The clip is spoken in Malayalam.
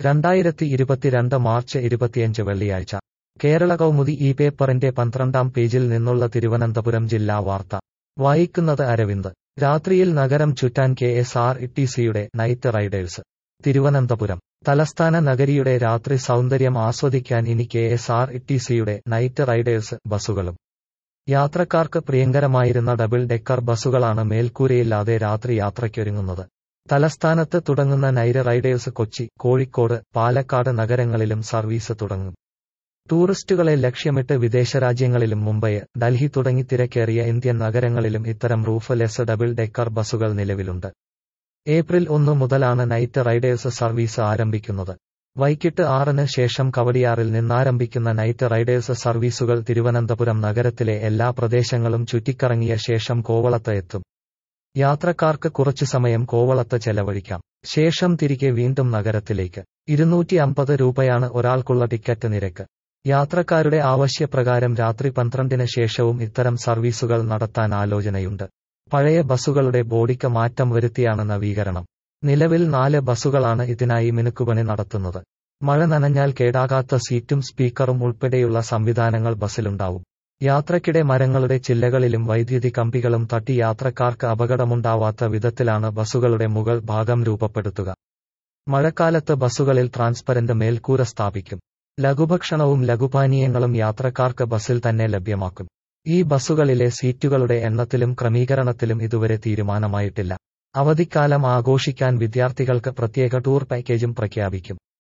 രണ്ടായിരത്തി ഇരുപത്തിരണ്ട് മാർച്ച് ഇരുപത്തിയഞ്ച് വെള്ളിയാഴ്ച കേരള കൗമുദി ഈ പേപ്പറിന്റെ പന്ത്രണ്ടാം പേജിൽ നിന്നുള്ള തിരുവനന്തപുരം ജില്ലാ വാർത്ത വായിക്കുന്നത് അരവിന്ദ് രാത്രിയിൽ നഗരം ചുറ്റാൻ കെ എസ് ആർ ടി സിയുടെ നൈറ്റ് റൈഡേഴ്സ് തിരുവനന്തപുരം തലസ്ഥാന നഗരിയുടെ രാത്രി സൗന്ദര്യം ആസ്വദിക്കാൻ ഇനി കെ എസ് ആർ ടി സിയുടെ നൈറ്റ് റൈഡേഴ്സ് ബസ്സുകളും യാത്രക്കാർക്ക് പ്രിയങ്കരമായിരുന്ന ഡബിൾ ഡെക്കർ ബസ്സുകളാണ് മേൽക്കൂരയില്ലാതെ രാത്രി യാത്രയ്ക്കൊരുങ്ങുന്നത് തലസ്ഥാനത്ത് തുടങ്ങുന്ന നൈറ്റ് റൈഡേഴ്സ് കൊച്ചി കോഴിക്കോട് പാലക്കാട് നഗരങ്ങളിലും സർവീസ് തുടങ്ങും ടൂറിസ്റ്റുകളെ ലക്ഷ്യമിട്ട് വിദേശരാജ്യങ്ങളിലും മുംബൈ ഡൽഹി തുടങ്ങി തിരക്കേറിയ ഇന്ത്യൻ നഗരങ്ങളിലും ഇത്തരം റൂഫ്ലെസ് ഡബിൾ ഡെക്കർ ബസ്സുകൾ നിലവിലുണ്ട് ഏപ്രിൽ ഒന്ന് മുതലാണ് നൈറ്റ് റൈഡേഴ്സ് സർവീസ് ആരംഭിക്കുന്നത് വൈകിട്ട് ആറിന് ശേഷം കവടിയാറിൽ നിന്നാരംഭിക്കുന്ന നൈറ്റ് റൈഡേഴ്സ് സർവീസുകൾ തിരുവനന്തപുരം നഗരത്തിലെ എല്ലാ പ്രദേശങ്ങളും ചുറ്റിക്കറങ്ങിയ ശേഷം കോവളത്ത് എത്തും യാത്രക്കാർക്ക് കുറച്ചു സമയം കോവളത്ത് ചെലവഴിക്കാം ശേഷം തിരികെ വീണ്ടും നഗരത്തിലേക്ക് ഇരുന്നൂറ്റി അമ്പത് രൂപയാണ് ഒരാൾക്കുള്ള ടിക്കറ്റ് നിരക്ക് യാത്രക്കാരുടെ ആവശ്യപ്രകാരം രാത്രി പന്ത്രണ്ടിന് ശേഷവും ഇത്തരം സർവീസുകൾ നടത്താൻ ആലോചനയുണ്ട് പഴയ ബസ്സുകളുടെ ബോഡിക്ക് മാറ്റം വരുത്തിയാണ് നവീകരണം നിലവിൽ നാല് ബസ്സുകളാണ് ഇതിനായി മിനുക്കുപണി നടത്തുന്നത് മഴ നനഞ്ഞാൽ കേടാകാത്ത സീറ്റും സ്പീക്കറും ഉൾപ്പെടെയുള്ള സംവിധാനങ്ങൾ ബസ്സിലുണ്ടാവും യാത്രക്കിടെ മരങ്ങളുടെ ചില്ലകളിലും വൈദ്യുതി കമ്പികളും തട്ടി യാത്രക്കാർക്ക് അപകടമുണ്ടാവാത്ത വിധത്തിലാണ് ബസ്സുകളുടെ മുകൾ ഭാഗം രൂപപ്പെടുത്തുക മഴക്കാലത്ത് ബസ്സുകളിൽ ട്രാൻസ്പരന്റ് മേൽക്കൂര സ്ഥാപിക്കും ലഘുഭക്ഷണവും ലഘുപാനീയങ്ങളും യാത്രക്കാർക്ക് ബസ്സിൽ തന്നെ ലഭ്യമാക്കും ഈ ബസ്സുകളിലെ സീറ്റുകളുടെ എണ്ണത്തിലും ക്രമീകരണത്തിലും ഇതുവരെ തീരുമാനമായിട്ടില്ല അവധിക്കാലം ആഘോഷിക്കാൻ വിദ്യാർത്ഥികൾക്ക് പ്രത്യേക ടൂർ പാക്കേജും പ്രഖ്യാപിക്കും